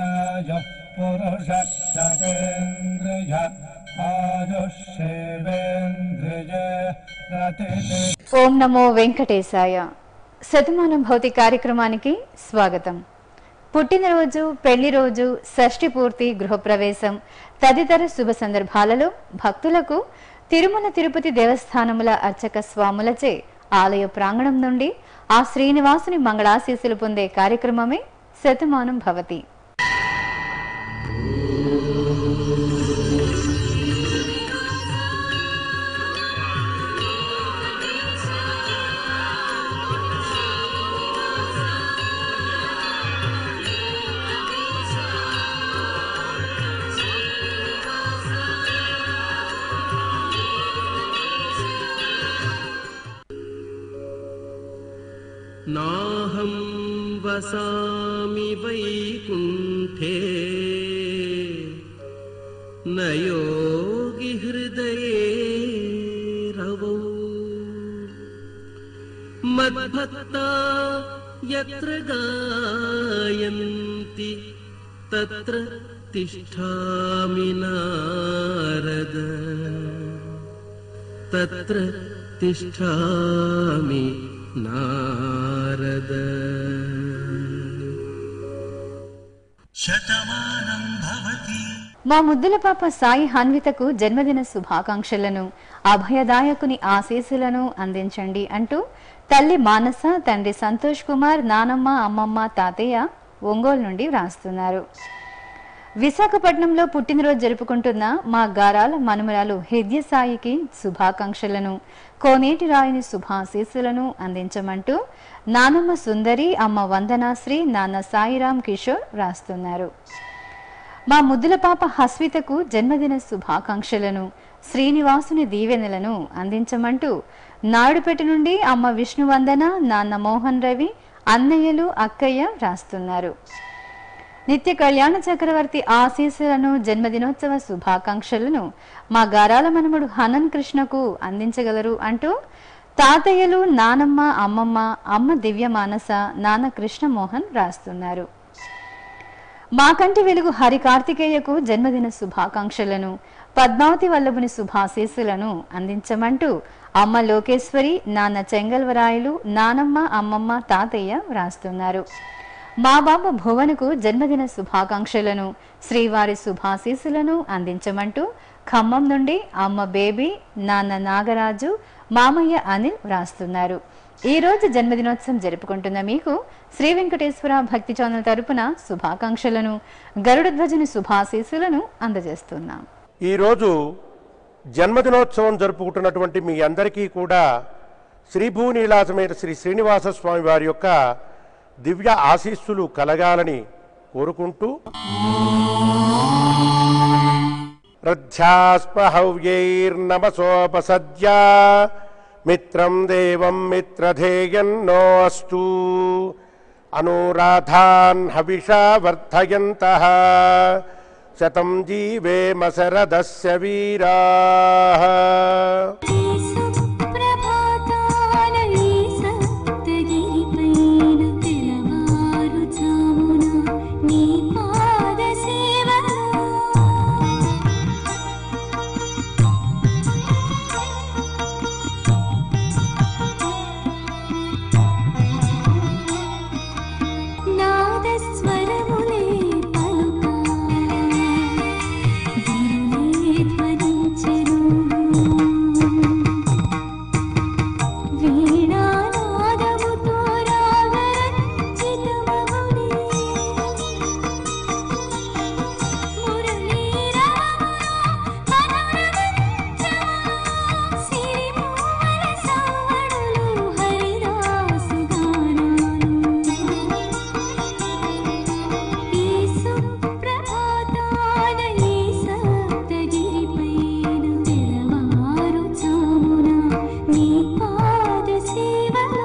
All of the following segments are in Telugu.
आयुः पुरुषः शतेन्द्रिय आयुष्येवेन्द्रिय रतिः ఓం నమో వెంకటేశాయ శతమానం భౌతి కార్యక్రమానికి స్వాగతం పుట్టినరోజు పెళ్లి రోజు షష్ఠి పూర్తి గృహప్రవేశం తదితర శుభ సందర్భాలలో భక్తులకు తిరుమల తిరుపతి దేవస్థానముల అర్చక స్వాములచే ఆలయ ప్రాంగణం నుండి ఆ శ్రీనివాసుని మంగళాశీస్సులు పొందే కార్యక్రమమే శతమానం భవతి नाहं वसामि वैकुण्ठे न योगि हृदये रवौ मद्भक्ता यत्र गायन्ति तत्र तिष्ठामि नारद तत्र तिष्ठामि नारद మా ముద్దుల పాప సాయి హన్వితకు జన్మదిన శుభాకాంక్షలను అభయదాయకుని ఆశీస్సులను అందించండి అంటూ తల్లి మానస తండ్రి సంతోష్ కుమార్ నానమ్మ అమ్మమ్మ తాతయ్య ఒంగోలు నుండి వ్రాస్తున్నారు విశాఖపట్నంలో పుట్టినరోజు జరుపుకుంటున్న మా గారాల మనుమరాలు హృదయ సాయికి శుభాకాంక్షలను కోనేటి రాయిని శుభాశీస్సులను అందించమంటూ నానమ్మ సుందరి అమ్మ వందనాశ్రీ నాన్న సాయిరాం కిషోర్ వ్రాస్తున్నారు మా ముద్దుల పాప హస్వితకు జన్మదిన శుభాకాంక్షలను శ్రీనివాసుని దీవెనలను అందించమంటూ నాయుడుపేట నుండి అమ్మ విష్ణువందన నాన్న మోహన్ రవి అన్నయ్యలు అక్కయ్య వ్రాస్తున్నారు నిత్య కళ్యాణ చక్రవర్తి ఆశీస్సులను జన్మదినోత్సవ శుభాకాంక్షలను మా గారాల మనముడు హనన్ కృష్ణకు అందించగలరు అంటూ తాతయ్యలు నానమ్మ అమ్మమ్మ అమ్మ దివ్య మానస నాన్న కృష్ణమోహన్ రాస్తున్నారు మా కంటి వెలుగు హరి కార్తికేయకు జన్మదిన శుభాకాంక్షలను పద్మావతి వల్లభుని శుభాశీస్సులను అందించమంటూ అమ్మ లోకేశ్వరి నాన్న చెంగల్వరాయలు నానమ్మ అమ్మమ్మ తాతయ్య వ్రాస్తున్నారు మా బాబు భువనకు జన్మదిన శుభాకాంక్షలను శ్రీవారి శుభాశీస్సులను అందించమంటూ ఖమ్మం నుండి అమ్మ బేబీ నాన్న నాగరాజు మామయ్య అనిల్ వ్రాస్తున్నారు ఈ రోజు జన్మదినోత్సవం జరుపుకుంటున్న మీకు శ్రీ వెంకటేశ్వర భక్తి ఛానల్ తరపున శుభాకాంక్షలను గరుడ ధ్వజుని శుభాశీస్సులను అందజేస్తున్నాం ఈరోజు జన్మదినోత్సవం జరుపుకుంటున్నటువంటి మీ అందరికీ కూడా శ్రీభూనీలాసమైన శ్రీ శ్రీనివాస స్వామి వారి యొక్క దివ్య ఆశీస్సులు కలగాలని కోరుకుంటూ రథ్యాస్పహవ్యైర్నమసోపసద్యా మిత్రం దేవం మిత్రధేయన్నో అస్తు అనురాధాన్ హవిషా వర్ధయంత శతం జీవేమ శరదస్య వీరా సుప్రభాతాలయీ సప్తగిరిపైన తెల్లవారుజామున నీ పాద సేవలో నాదస్వరములే పలుకా దిరులే ధ్వనించెను వీణానాదముతో రాగరంజితమగునే మురళీరాగములో మనోరమంచమా సిరిమూవల సవ్వడులు హరిదాసు గానాలు ఈ సుప్రభాతాన ఈ సప్తగిరిపైన తెల్లవారుజామున నీ పాద సేవలో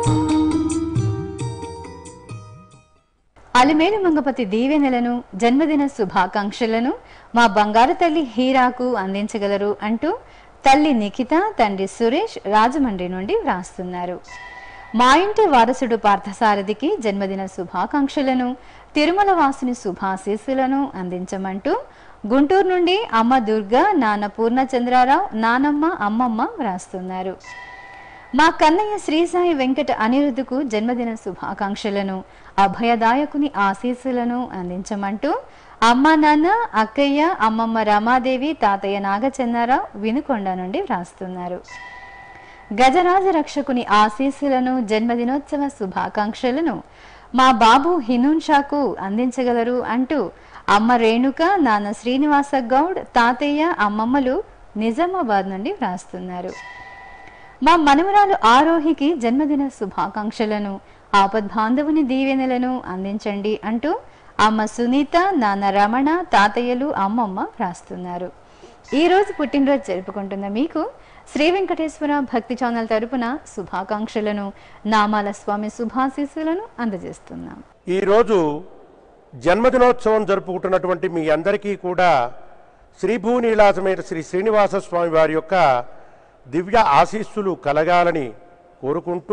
అలిమేలు మంగపతి దీవెనలను జన్మదిన శుభాకాంక్షలను మా బంగారు తల్లి హీరాకు అందించగలరు అంటూ తల్లి నిఖిత తండ్రి సురేష్ రాజమండ్రి నుండి వ్రాస్తున్నారు మా ఇంటి వారసుడు పార్థసారథికి జన్మదిన శుభాకాంక్షలను తిరుమల వాసుని శుభాశీస్సులను అందించమంటూ గుంటూరు నుండి అమ్మ దుర్గా నాన్న పూర్ణచంద్రారావు నానమ్మ అమ్మమ్మ వ్రాస్తున్నారు మా కన్నయ్య శ్రీసాయి వెంకట అనిరుద్ధకు జన్మదిన శుభాకాంక్షలను అభయదాయకుని ఆశీస్సులను అందించమంటూ అమ్మ నాన్న అక్కయ్య అమ్మమ్మ రమాదేవి తాతయ్య నాగచంద్రరావు వినుకొండ నుండి వ్రాస్తున్నారు గజరాజ రక్షకుని ఆశీస్సులను జన్మదినోత్సవ శుభాకాంక్షలను మా బాబు హినున్షాకు అందించగలరు అంటూ అమ్మ రేణుక నాన్న శ్రీనివాస గౌడ్ తాతయ్య అమ్మమ్మలు నిజామాబాద్ నుండి వ్రాస్తున్నారు మా మనవరాలు ఆరోహికి జన్మదిన శుభాకాంక్షలను ఆపద్బాంధవుని దీవెనలను అందించండి అంటూ అమ్మ సునీత నాన్న రమణ తాతయ్యలు అమ్మమ్మ వ్రాస్తున్నారు ఈ రోజు పుట్టినరోజు జరుపుకుంటున్న మీకు శ్రీ వెంకటేశ్వర భక్తి ఛానల్ తరపున శుభాకాంక్షలను నామాల స్వామి శుభాశీస్సులను అందజేస్తున్నాం ఈరోజు జన్మదినోత్సవం జరుపుకుంటున్నటువంటి మీ అందరికీ కూడా శ్రీభూనీలాసమైన శ్రీ శ్రీనివాస స్వామి వారి యొక్క దివ్య ఆశీస్సులు కలగాలని కోరుకుంటూ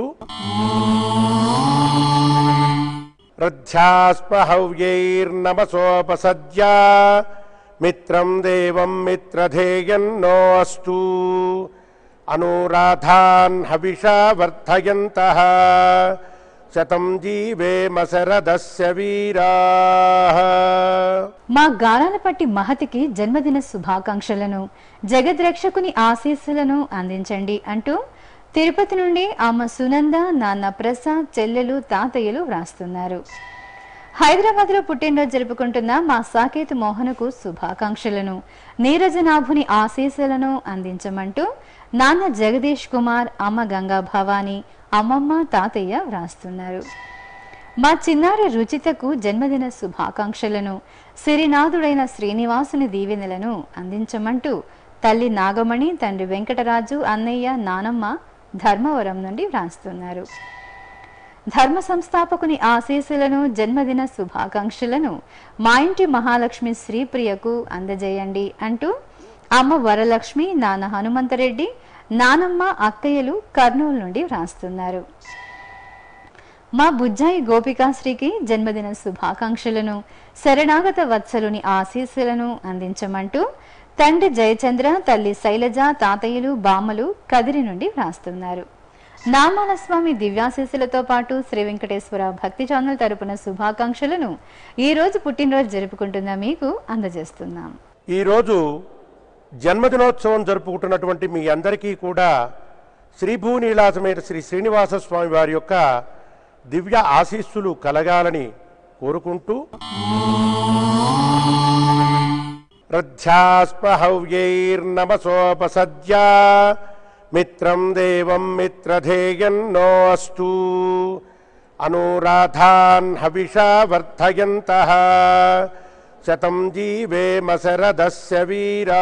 రథ్యాస్పహవ్యైర్నమసోపసద్యా మిత్రం దేవం మిత్రధేయన్నో అస్తు అనురాధాన్ హవిషా వర్ధయంత శతం జీవేమ శరదస్య వీరా మా గారాలపట్టి మహతికి జన్మదిన శుభాకాంక్షలను జగద్రక్షకుని ఆశీస్సులను అందించండి అంటూ తిరుపతి నుండి అమ్మ సునంద నాన్న ప్రసాద్ చెల్లెలు తాతయ్యలు వ్రాస్తున్నారు హైదరాబాద్ లో పుట్టినరోజు జరుపుకుంటున్న మా సాకేత్ మోహనకు శుభాకాంక్షలను నీరజనాభుని ఆశీస్సులను అందించమంటూ నాన్న జగదీష్ కుమార్ అమ్మ గంగా భవాని అమ్మమ్మ తాతయ్య వ్రాస్తున్నారు మా చిన్నారి రుచితకు జన్మదిన శుభాకాంక్షలను సిరినాథుడైన శ్రీనివాసుని దీవెనలను అందించమంటూ తల్లి నాగమణి తండ్రి వెంకటరాజు అన్నయ్య నానమ్మ ధర్మవరం నుండి వ్రాస్తున్నారు ధర్మ సంస్థాపకుని ఆశీస్సులను జన్మదిన శుభాకాంక్షలను మా ఇంటి మహాలక్ష్మి శ్రీప్రియకు అందజేయండి అంటూ అమ్మ వరలక్ష్మి నాన్న హనుమంతరెడ్డి నానమ్మ అక్కయ్యలు కర్నూలు నుండి వ్రాస్తున్నారు మా బుజ్జాయి గోపికాశ్రీకి జన్మదిన శుభాకాంక్షలను శరణాగత వత్సలుని ఆశీస్సులను అందించమంటూ తండ్రి జయచంద్ర తల్లి శైలజ తాతయ్యలు బామ్మలు కదిరి నుండి వ్రాస్తున్నారు నామాల స్వామి దివ్యాశీస్సులతో పాటు శ్రీ వెంకటేశ్వర భక్తి ఛానల్ తరపున శుభాకాంక్షలను ఈ రోజు పుట్టినరోజు జరుపుకుంటున్న మీకు అందజేస్తున్నాం ఈరోజు జన్మదినోత్సవం జరుపుకుంటున్నటువంటి మీ అందరికీ కూడా శ్రీభూనీలాసమైన శ్రీ శ్రీనివాస స్వామి వారి యొక్క దివ్య ఆశీస్సులు కలగాలని కోరుకుంటూ రథ్యాస్పహవ్యైర్నమసోపసద్యా మిత్రం దేవం మిత్రధేయన్నో అస్తు అనురాధాన్ హవిషా వర్ధయంత శతం జీవేమ శరదస్య వీరా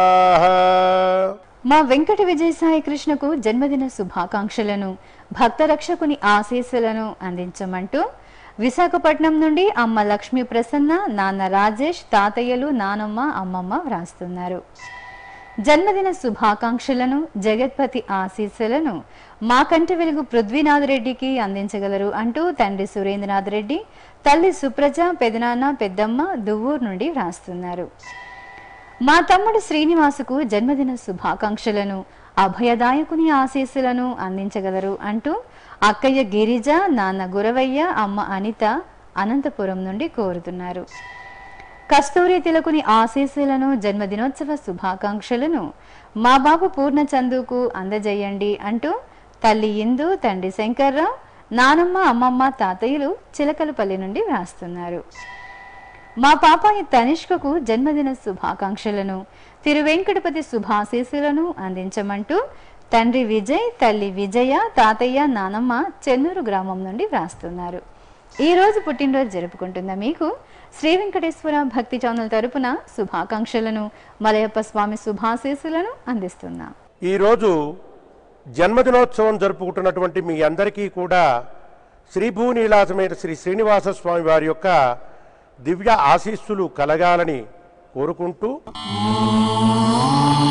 మా వెంకట విజయసాయి కృష్ణకు జన్మదిన శుభాకాంక్షలను భక్త రక్షకుని ఆశీస్సులను అందించమంటూ విశాఖపట్నం నుండి అమ్మ లక్ష్మీ ప్రసన్న నాన్న రాజేష్ తాతయ్యలు నానమ్మ అమ్మమ్మ వ్రాస్తున్నారు జన్మదిన శుభాకాంక్షలను జగత్పతి ఆశీస్సులను మా కంటి వెలుగు పృథ్వీనాథ్ రెడ్డికి అందించగలరు అంటూ తండ్రి సురేంద్రనాథ్ రెడ్డి తల్లి సుప్రజ పెదనాన్న పెద్దమ్మ దువ్వూరు నుండి వ్రాస్తున్నారు మా తమ్ముడు శ్రీనివాసుకు జన్మదిన శుభాకాంక్షలను అభయదాయకుని ఆశీస్సులను అందించగలరు అంటూ అక్కయ్య గిరిజ నాన్న గురవయ్య అమ్మ అనిత అనంతపురం నుండి కోరుతున్నారు కస్తూరి తిలకుని ఆశీస్సులను జన్మదినోత్సవ శుభాకాంక్షలను మా బాబు పూర్ణచందుకు అందజేయండి అంటూ తల్లి ఇందు తండ్రి శంకర్రావు నానమ్మ అమ్మమ్మ తాతయ్యలు చిలకలపల్లి నుండి వ్రాస్తున్నారు మా పాపాయి తనిష్కకు జన్మదిన శుభాకాంక్షలను తిరువెంకటపతి శుభాశీస్సులను అందించమంటూ తండ్రి విజయ్ తల్లి విజయ తాతయ్య నానమ్మ చెన్నూరు గ్రామం నుండి వ్రాస్తున్నారు ఈ రోజు పుట్టినరోజు జరుపుకుంటున్న మీకు శ్రీ వెంకటేశ్వర భక్తి ఛానల్ తరపున శుభాకాంక్షలను మలయప్ప స్వామి శుభాశీస్సులను అందిస్తున్నాం ఈరోజు జన్మదినోత్సవం జరుపుకుంటున్నటువంటి మీ అందరికీ కూడా శ్రీభూనీలాసమైన శ్రీ శ్రీనివాస స్వామి వారి యొక్క దివ్య ఆశీస్సులు కలగాలని కోరుకుంటూ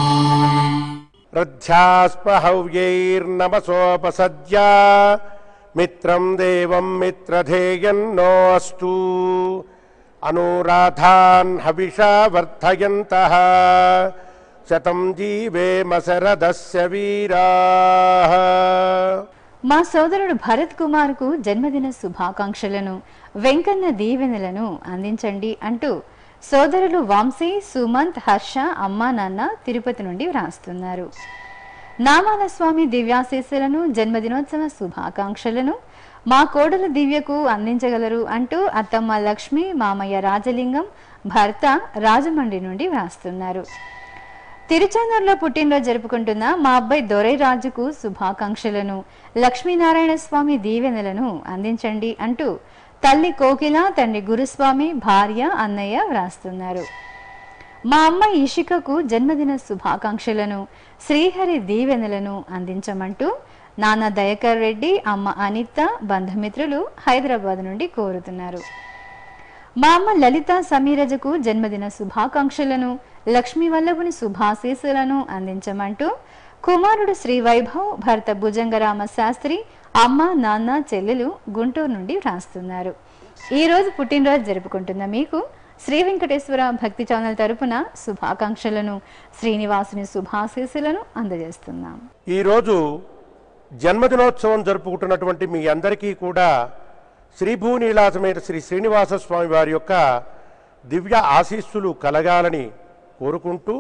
రథ్యాస్పహవ్యైర్నమసోపసద్యా మిత్రం దేవం మిత్రధేయన్నో అస్తు అనురాధాన్ హవిషా వర్ధయంత శతం జీవేమ శరదస్య వీరా మా సోదరుడు భరత్ కుమార్కు జన్మదిన శుభాకాంక్షలను వెంకన్న దీవెనలను అందించండి అంటూ సోదరులు వంశీ సుమంత్ హర్ష అమ్మా నాన్న తిరుపతి నుండి వ్రాస్తున్నారు నామాల స్వామి దివ్యాశీస్సులను జన్మదినోత్సవ శుభాకాంక్షలను మా కోడలు దివ్యకు అందించగలరు అంటూ అత్తమ్మ లక్ష్మి మామయ్య రాజలింగం భర్త రాజమండ్రి నుండి వ్రాస్తున్నారు తిరుచానూరులో పుట్టినరోజు జరుపుకుంటున్న మా అబ్బాయి దొరై రాజుకు శుభాకాంక్షలను లక్ష్మీనారాయణ స్వామి దీవెనలను అందించండి అంటూ తల్లి కోకిల తండ్రి గురుస్వామి భార్య అన్నయ్య వ్రాస్తున్నారు మా అమ్మ ఇషికకు జన్మదిన శుభాకాంక్షలను శ్రీహరి దీవెనలను అందించమంటూ నాన్న దయకర్ రెడ్డి అమ్మ అనిత బంధుమిత్రులు హైదరాబాద్ నుండి కోరుతున్నారు మా అమ్మ లలిత సమీరజకు జన్మదిన శుభాకాంక్షలను లక్ష్మీ వల్లభుని శుభాశీస్సులను అందించమంటూ కుమారుడు శ్రీ వైభవ్ భర్త భుజంగరామ శాస్త్రి అమ్మ నాన్న చెల్లెలు గుంటూరు నుండి వ్రాస్తున్నారు ఈ రోజు పుట్టినరోజు జరుపుకుంటున్న మీకు శ్రీ వెంకటేశ్వర భక్తి ఛానల్ తరపున శుభాకాంక్షలను శ్రీనివాసుని శుభాశీస్సులను అందజేస్తున్నాం ఈరోజు జన్మదినోత్సవం జరుపుకుంటున్నటువంటి మీ అందరికీ కూడా శ్రీభూనీలాసమైన శ్రీ శ్రీనివాస స్వామి వారి యొక్క దివ్య ఆశీస్సులు కలగాలని కోరుకుంటూ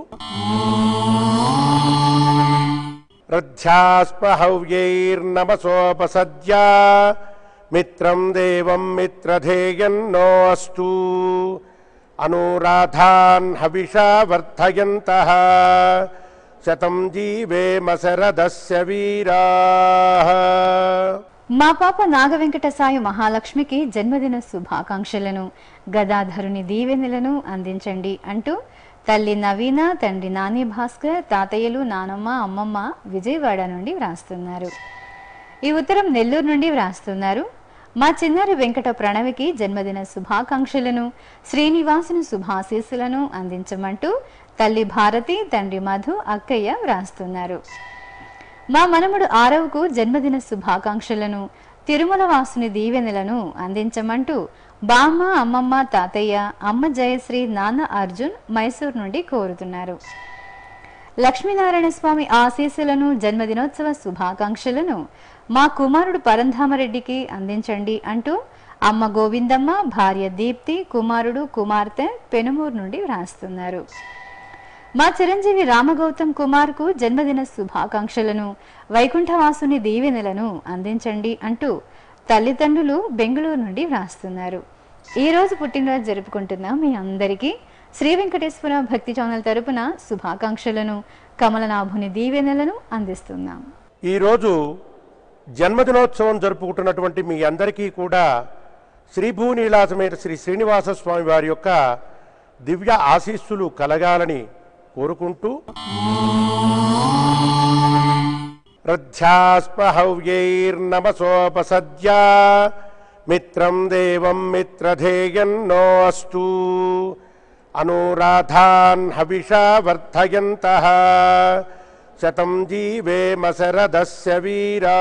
రథ్యాస్పహవ్యైర్నమసోపసద్యా మిత్రం దేవం మిత్రధేయన్నో అస్తు అనురాధాన్ హవిషా వర్ధయంత శతం జీవేమ శరదస్య వీరా మా పాప నాగవెంకట సాయి మహాలక్ష్మికి జన్మదిన శుభాకాంక్షలను గదాధరుని దీవెనలను అందించండి అంటూ తల్లి నవీన తండ్రి నాని భాస్కర్ తాతయ్యలు నానమ్మ అమ్మమ్మ విజయవాడ నుండి వ్రాస్తున్నారు ఈ ఉత్తరం నెల్లూరు నుండి వ్రాస్తున్నారు మా చిన్నారి వెంకట ప్రణవికి జన్మదిన శుభాకాంక్షలను శ్రీనివాసుని శుభాశీస్సులను అందించమంటూ తల్లి భారతి తండ్రి మధు అక్కయ్య వ్రాస్తున్నారు మా మనముడు ఆరవకు జన్మదిన శుభాకాంక్షలను తిరుమల వాసుని దీవెనలను అందించమంటూ బామ్మ అమ్మమ్మ తాతయ్య అమ్మ జయశ్రీ నాన్న అర్జున్ మైసూర్ నుండి కోరుతున్నారు లక్ష్మీనారాయణ స్వామి ఆశీస్సులను జన్మదినోత్సవ శుభాకాంక్షలను మా కుమారుడు పరంధామరెడ్డికి అందించండి అంటూ అమ్మ గోవిందమ్మ భార్య దీప్తి కుమారుడు కుమార్తె పెనుమూరు నుండి వ్రాస్తున్నారు మా చిరంజీవి రామగౌతమ్ కుమార్ కు జన్మదిన శుభాకాంక్షలను వైకుంఠవాసుని దీవెనలను అందించండి అంటూ తల్లిదండ్రులు బెంగళూరు నుండి వ్రాస్తున్నారు ఈ రోజు పుట్టినరోజు జరుపుకుంటున్న మీ అందరికీ శ్రీ వెంకటేశ్వర భక్తి ఛానల్ తరపున శుభాకాంక్షలను కమలనాభుని దీవెనలను అందిస్తున్నాం ఈరోజు జన్మదినోత్సవం జరుపుకుంటున్నటువంటి మీ అందరికీ కూడా శ్రీభూనీలాసమైన శ్రీ శ్రీనివాస స్వామి వారి యొక్క దివ్య ఆశీస్సులు కలగాలని కోరుకుంటూ రథ్యాస్పహవ్యైర్నమసోపసద్యా మిత్రం దేవం మిత్రధేయన్నో అస్తు అనురాధాన్ హవిషా వర్ధయంత శతం జీవేమ శరదస్య వీరా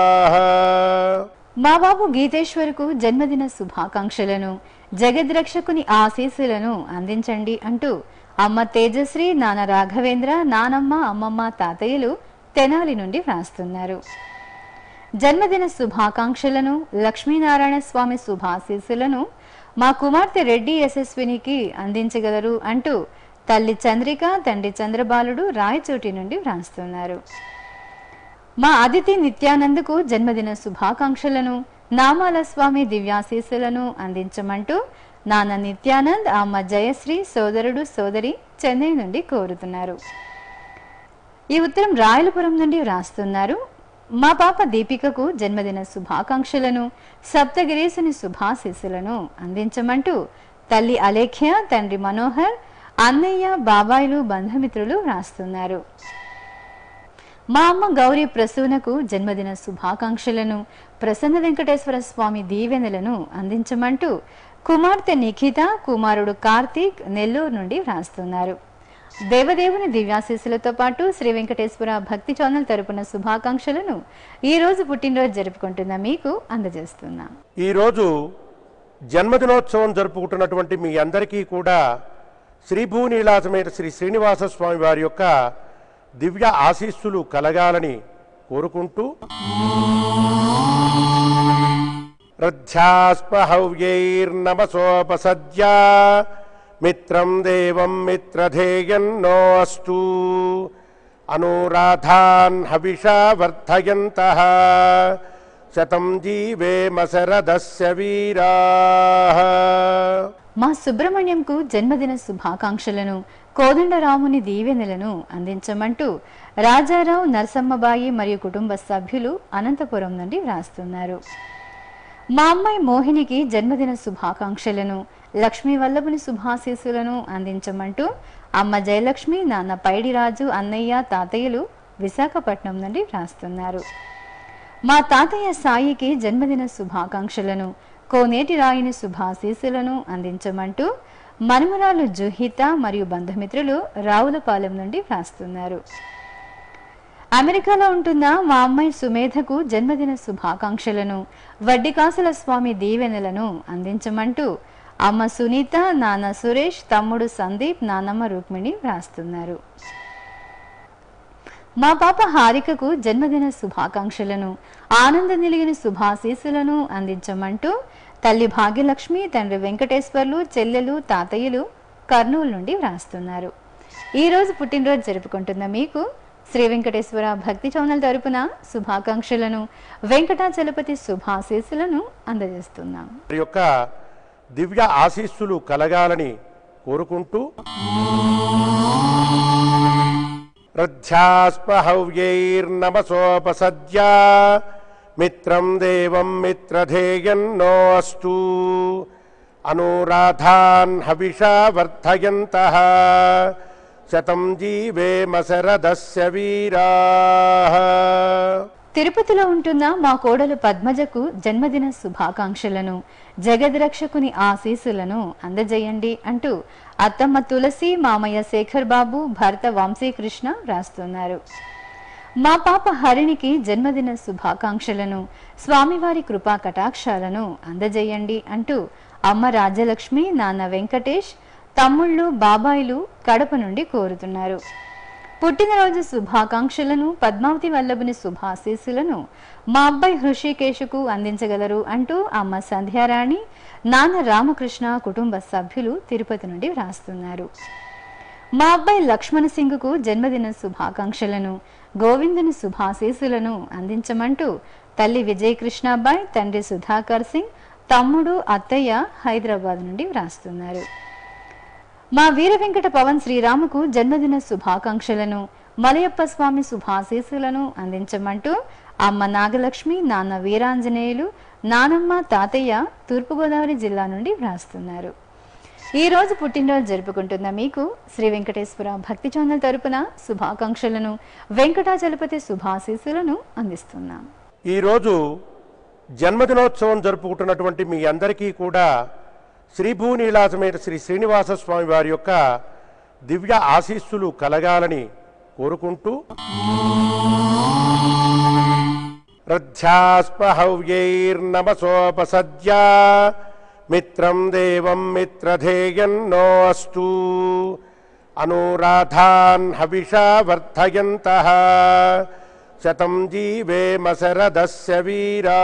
మా బాబు గీతేశ్వరుకు జన్మదిన శుభాకాంక్షలను జగద్రక్షకుని ఆశీస్సులను అందించండి అంటూ అమ్మ తేజశ్రీ నాన్న రాఘవేంద్ర నానమ్మ అమ్మమ్మ తాతయ్యలు తెనాలి నుండి వ్రాస్తున్నారు జన్మదిన శుభాకాంక్షలను లక్ష్మీనారాయణ స్వామి శుభాశీస్సులను మా కుమార్తె రెడ్డి యశస్వినికి అందించగలరు అంటూ తల్లి చంద్రిక తండ్రి చంద్రబాలుడు రాయచోటి నుండి వ్రాస్తున్నారు మా అదితి నిత్యానందకు జన్మదిన శుభాకాంక్షలను నామాల స్వామి దివ్యాశీస్సులను అందించమంటూ నాన్న నిత్యానంద్ అమ్మ జయశ్రీ సోదరుడు సోదరి చెన్నై నుండి కోరుతున్నారు ఈ ఉత్తరం రాయలపురం నుండి వ్రాస్తున్నారు మా పాప దీపికకు జన్మదిన శుభాకాంక్షలను సప్తగిరీసుని శుభాశీస్సులను అందించమంటూ తల్లి అలేఖ్య తండ్రి మనోహర్ అన్నయ్య బాబాయిలు బంధుమిత్రులు వ్రాస్తున్నారు మా అమ్మ గౌరీ ప్రసూనకు జన్మదిన శుభాకాంక్షలను ప్రసన్న వెంకటేశ్వర స్వామి దీవెనలను అందించమంటూ కుమార్తె నిఖిత కుమారుడు కార్తీక్ నెల్లూరు నుండి వ్రాస్తున్నారు దేవదేవుని దివ్యాశీస్సులతో పాటు శ్రీ వెంకటేశ్వర భక్తి ఛానల్ తరపున శుభాకాంక్షలను ఈ రోజు పుట్టినరోజు జరుపుకుంటున్న మీకు అందజేస్తున్నాం ఈరోజు జన్మదినోత్సవం జరుపుకుంటున్నటువంటి మీ అందరికీ కూడా శ్రీభూనీలాసమైన శ్రీ శ్రీనివాస స్వామి వారి యొక్క దివ్య ఆశీస్సులు కలగాలని కోరుకుంటూ రథ్యాస్పహవ్యైర్నమసోపసద్యా మిత్రం దేవం మిత్రధేయన్నో అస్తు అనురాధాన్ హవిషా వర్ధయంత శతం జీవేమశరదస్య వీరా మా సుబ్రహ్మణ్యంకు జన్మదిన శుభాకాంక్షలను కోదండరాముని దీవెనలను అందించమంటూ రాజారావు నరసమ్మబాయి మరియు కుటుంబ సభ్యులు అనంతపురం నుండి వ్రాస్తున్నారు మా అమ్మాయి మోహినికి జన్మదిన శుభాకాంక్షలను లక్ష్మీ వల్లభుని శుభాశీస్సులను అందించమంటూ అమ్మ జయలక్ష్మి నాన్న పైడిరాజు అన్నయ్య తాతయ్యలు విశాఖపట్నం నుండి వ్రాస్తున్నారు మా తాతయ్య సాయికి జన్మదిన శుభాకాంక్షలను కోనేటి రాయిని శుభాశీస్సులను అందించమంటూ మనుమరాలు జుహిత మరియు బంధుమిత్రులు రావులపాలెం నుండి వ్రాస్తున్నారు అమెరికాలో ఉంటున్న మా అమ్మాయి సుమేధకు జన్మదిన శుభాకాంక్షలను వడ్డికాసుల స్వామి దీవెనలను అందించమంటూ అమ్మ సునీత నాన్న సురేష్ తమ్ముడు సందీప్ నానమ్మ రుక్మిణి వ్రాస్తున్నారు మా పాప హారికకు జన్మదిన శుభాకాంక్షలను ఆనంద నిలిగిన శుభాశీస్సులను అందించమంటూ తల్లి భాగ్యలక్ష్మి తండ్రి వెంకటేశ్వర్లు చెల్లెలు తాతయ్యలు కర్నూలు నుండి వ్రాస్తున్నారు ఈ రోజు పుట్టినరోజు జరుపుకుంటున్న మీకు శ్రీ వెంకటేశ్వర భక్తి ఛానల్ తరపున శుభాకాంక్షలను వెంకటాచలపతి శుభాశీస్సులను అందజేస్తున్నాం వారి యొక్క దివ్య ఆశీస్సులు కలగాలని కోరుకుంటూ రథ్యాస్పహవ్యైర్నమసోపసద్యా మిత్రం దేవం మిత్రధేయన్నో అస్తు అనురాధాన్ హవిషా వర్ధయంత శతం జీవేమశరదస్య వీరా తిరుపతిలో ఉంటున్న మా కోడలు పద్మజకు జన్మదిన శుభాకాంక్షలను జగద్రక్షకుని ఆశీస్సులను అందజేయండి అంటూ అత్తమ్మ తులసి మామయ్య శేఖర్ బాబు భర్త వంశీకృష్ణ రాస్తున్నారు మా పాప హరిణికి జన్మదిన శుభాకాంక్షలను స్వామివారి కృపా కటాక్షాలను అందజేయండి అంటూ అమ్మ రాజ్యలక్ష్మి నాన్న వెంకటేష్ తమ్ముళ్ళు బాబాయిలు కడప నుండి కోరుతున్నారు పుట్టినరోజు శుభాకాంక్షలను పద్మావతి వల్లభుని శుభాశీస్సులను మా అబ్బాయి హృషికేశుకు అందించగలరు అంటూ అమ్మ సంధ్యారాణి నాన్న రామకృష్ణ కుటుంబ సభ్యులు తిరుపతి నుండి వ్రాస్తున్నారు మా అబ్బాయి లక్ష్మణ సింగ్కు జన్మదిన శుభాకాంక్షలను గోవిందుని శుభాశీస్సులను అందించమంటూ తల్లి విజయకృష్ణాబాయ్ తండ్రి సుధాకర్ సింగ్ తమ్ముడు అత్తయ్య హైదరాబాద్ నుండి వ్రాస్తున్నారు మా వీర వెంకట పవన్ శ్రీరాముకు జన్మదిన శుభాకాంక్షలను మలయప్ప స్వామి శుభాశీస్సులను అందించమంటూ అమ్మ నాగలక్ష్మి నాన్న వీరాంజనేయులు నానమ్మ తాతయ్య తూర్పుగోదావరి జిల్లా నుండి వ్రాస్తున్నారు ఈ రోజు పుట్టినరోజు జరుపుకుంటున్న మీకు శ్రీ వెంకటేశ్వర భక్తి ఛానల్ తరపున శుభాకాంక్షలను వెంకటాచలపతి శుభాశీస్సులను అందిస్తున్నాం ఈరోజు జన్మదినోత్సవం జరుపుకుంటున్నటువంటి మీ అందరికీ కూడా శ్రీభూనీలాసమైన శ్రీ శ్రీనివాస స్వామి వారి యొక్క దివ్య ఆశీస్సులు కలగాలని కోరుకుంటూ రథ్యాస్పహవ్యైర్నమసోపసద్యా మిత్రం దేవం మిత్రధేయన్నో అస్తు అనురాధాన్ హవిషా వర్ధయంత శతం జీవేమశరదస్య వీరా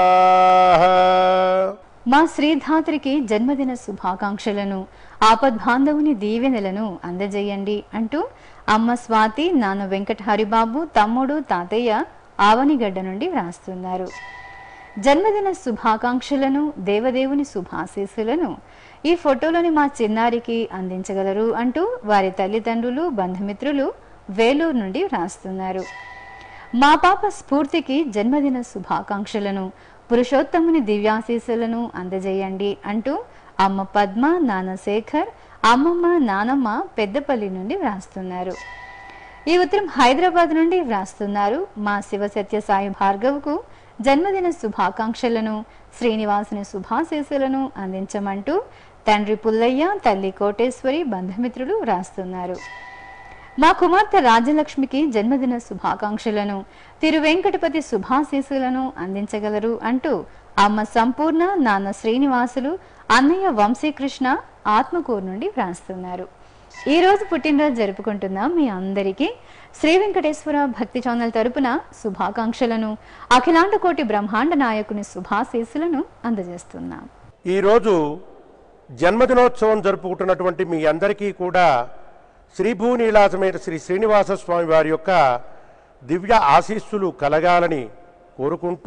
మా శ్రీధాత్రికి జన్మదిన శుభాకాంక్షలను ఆపద్బాంధవుని దీవెనలను అందజేయండి అంటూ అమ్మ స్వాతి నాన్న వెంకట హరిబాబు తమ్ముడు తాతయ్య ఆవనిగడ్డ నుండి వ్రాస్తున్నారు జన్మదిన శుభాకాంక్షలను దేవదేవుని శుభాశీస్సులను ఈ ఫోటోలోని మా చిన్నారికి అందించగలరు అంటూ వారి తల్లిదండ్రులు బంధుమిత్రులు వేలూరు నుండి వ్రాస్తున్నారు మా పాప స్ఫూర్తికి జన్మదిన శుభాకాంక్షలను పురుషోత్తముని దివ్యాశీస్సులను అందజేయండి అంటూ అమ్మ పద్మ నాన్న శేఖర్ అమ్మమ్మ నానమ్మ పెద్దపల్లి నుండి వ్రాస్తున్నారు ఈ ఉత్తరం హైదరాబాద్ నుండి వ్రాస్తున్నారు మా శివసత్య సాయి భార్గవ్కు జన్మదిన శుభాకాంక్షలను శ్రీనివాసుని శుభాశీస్సులను అందించమంటూ తండ్రి పుల్లయ్య తల్లి కోటేశ్వరి బంధుమిత్రులు వ్రాస్తున్నారు మా కుమార్తె రాజలక్ష్మికి జన్మదిన శుభాకాంక్షలను తిరువెంకటపతి శుభాశీసులను అందించగలరు అంటూ అమ్మ సంపూర్ణ నాన్న శ్రీనివాసులు అన్నయ్య వంశీకృష్ణ ఆత్మకూరు నుండి వ్రాస్తున్నారు ఈ రోజు పుట్టినరోజు జరుపుకుంటున్న మీ అందరికీ శ్రీ వెంకటేశ్వర భక్తి ఛానల్ తరపున శుభాకాంక్షలను అఖిలాండ కోటి బ్రహ్మాండ నాయకుని శుభాశీస్సులను అందజేస్తున్నాం ఈరోజు జన్మదినోత్సవం జరుపుకుంటున్నటువంటి మీ అందరికీ కూడా శ్రీభూనీలాసమైన శ్రీ శ్రీనివాస స్వామి వారి యొక్క దివ్య ఆశీస్సులు కలగాలని కోరుకుంటూ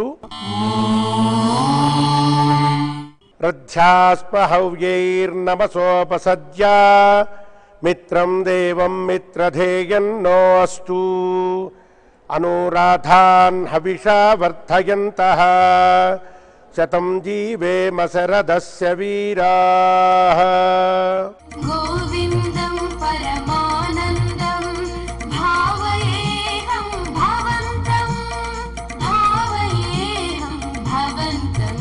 రథ్యాస్పహవ్యైర్నమసోపసద్యా మిత్రం దేవం మిత్రధేయన్నో అస్తు అనురాధాన్ హవిషా వర్ధయంత శతం జీవేమ శరదస్య వీరా गोविन्दं परमानन्दं भावयेऽहं भवन्तं भावयेऽहं भवन्तम्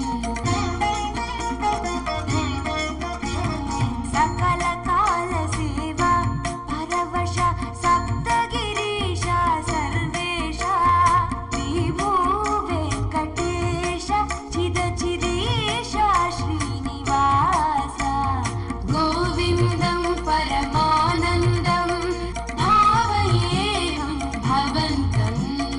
सकलकालसेवा परवश सप्तगिरीशा सर्वेशा विभो वेङ्कटेश चिदचिदेशा श्रीनिवास गोविन्दं परमानन्दं भावयेऽहं भवन्तम्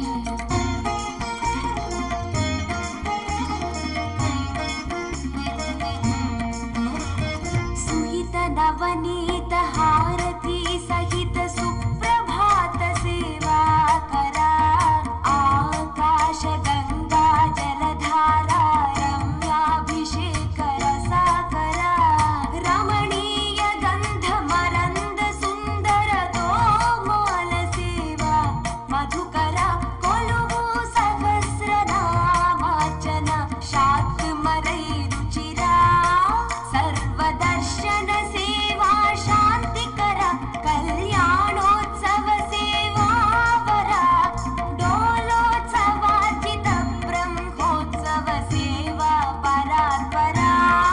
सुहित नवनीत हारती सहित सुप्रभात सेवा करा आकाश गंगा जलधारा रम्याभिषेक रसा करा रमणीय गंध मरंद सुंदर तोमाल सेवा मधुकरा కొలువు సహస్రనామార్చన శాత్మరై రుచిరా సర్వదర్శన సేవా శాంతికర కళ్యాణోత్సవ సేవా వర డోలోత్సవార్జిత బ్రహ్మోత్సవ సేవా పరాత్పరా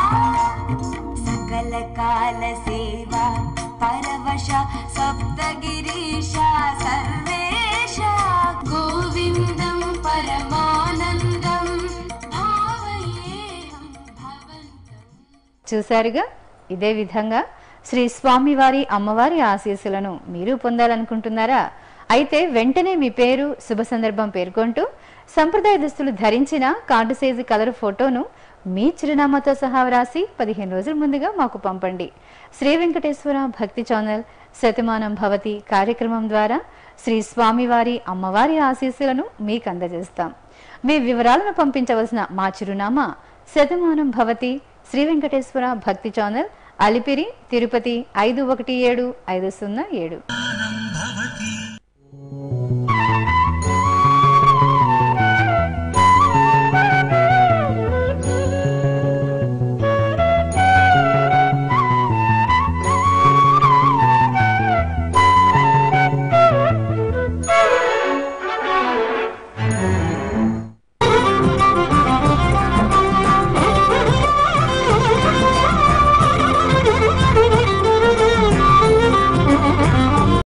सकल काल सेवा परवश सप्तगिरीश सर्वेश गोविन्दं परमानन्दं भावयेऽहं भवन्तम् చూశారుగా ఇదే విధంగా శ్రీ స్వామివారి అమ్మవారి ఆశీస్సులను మీరు పొందాలనుకుంటున్నారా అయితే వెంటనే మీ పేరు శుభ సందర్భం పేర్కొంటూ సంప్రదాయ దుస్తులు ధరించిన కార్డు సైజు కలర్ ఫోటోను మీ చిరునామాతో సహా వ్రాసి పదిహేను రోజుల ముందుగా మాకు పంపండి శ్రీ వెంకటేశ్వర భక్తి ఛానల్ శతమానం భవతి కార్యక్రమం ద్వారా శ్రీ స్వామివారి అమ్మవారి ఆశీస్సులను మీకు అందజేస్తాం మీ వివరాలను పంపించవలసిన మా చిరునామా శతమానం భవతి శ్రీ వెంకటేశ్వర భక్తి ఛానల్ అలిపిరి తిరుపతి ఐదు ఒకటి ఏడు ఐదు సున్నా ఏడు